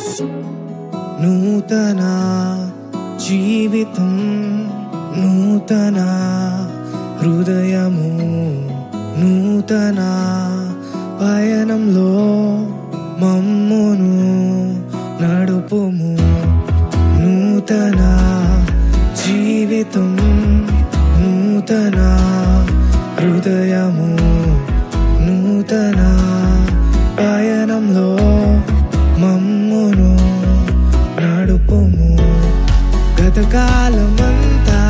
నూతన జీవితం నూతన హృదయము నూతన పయనంలో మమ్మును నడుపుము నూతన జీవితం నూతన హృదయము నూతన పయనంలో మమ్మును నడుపుము గతకాలమంతా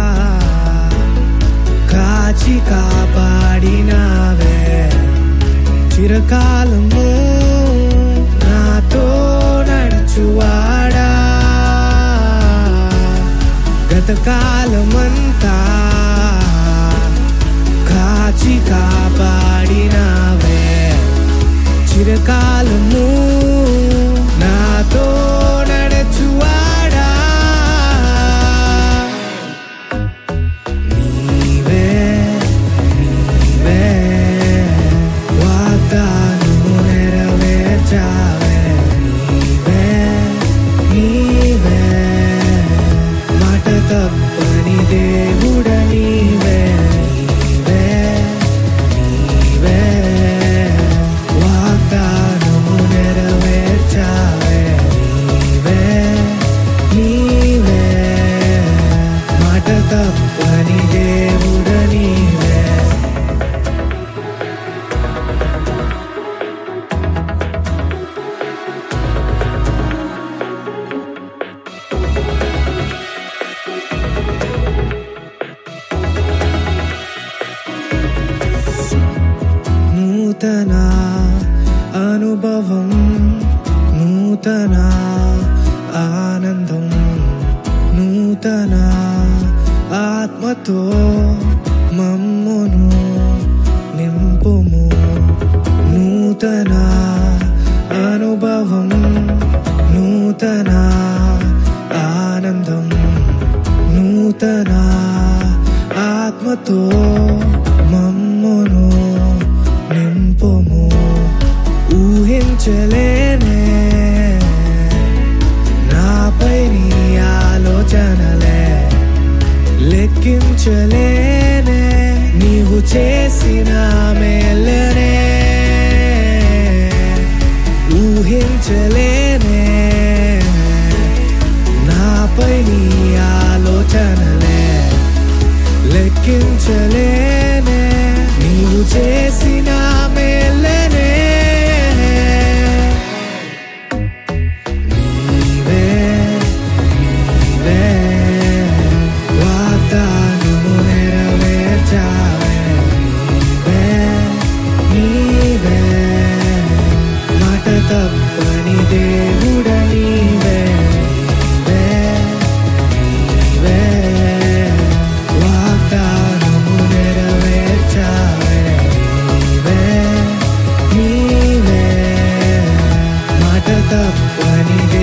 కాచి కాపాడినావే చిరకాలము నాతో నడుచువాడా గతకాలమంతా కాచి కాపాడినావే చిరకాలము నాతో నడచువాడా నీవే నీవే వాగ్దానము నెరవేర్చావే నీవే నీవే మాట తప్పని దేవుడ నీవే నీవే నీవే వాగ్దానము నెరవేర్చావే నీవే నీవే మాట తప్పని దేవుడ నీవే నూతన అనుభవం నూతన ఆనందం నూతన ఆత్మతో మమ్మును నింపుము నూతన అనుభవం నూతన ఆనందం నూతన ఆత్మతో మమ్మును నింపుము ఊహించలేనే నాపై నీ ఆలోచనలే లెక్కించలేనే నీవు చేసిన మేలనే ఊహించలేనే నాపై నీ ఆలోచనలే లెక్కించలేనే నీవు చేసిన మేలనే నీవే నీవే వాగ్దానము నెరవేర్చావే నీవే నీవే మాట తప్పని దేవుడ నీవే నీవే నీవే వాగ్దానము నెరవేర్చావే నీవే నీవే మాట తప్పని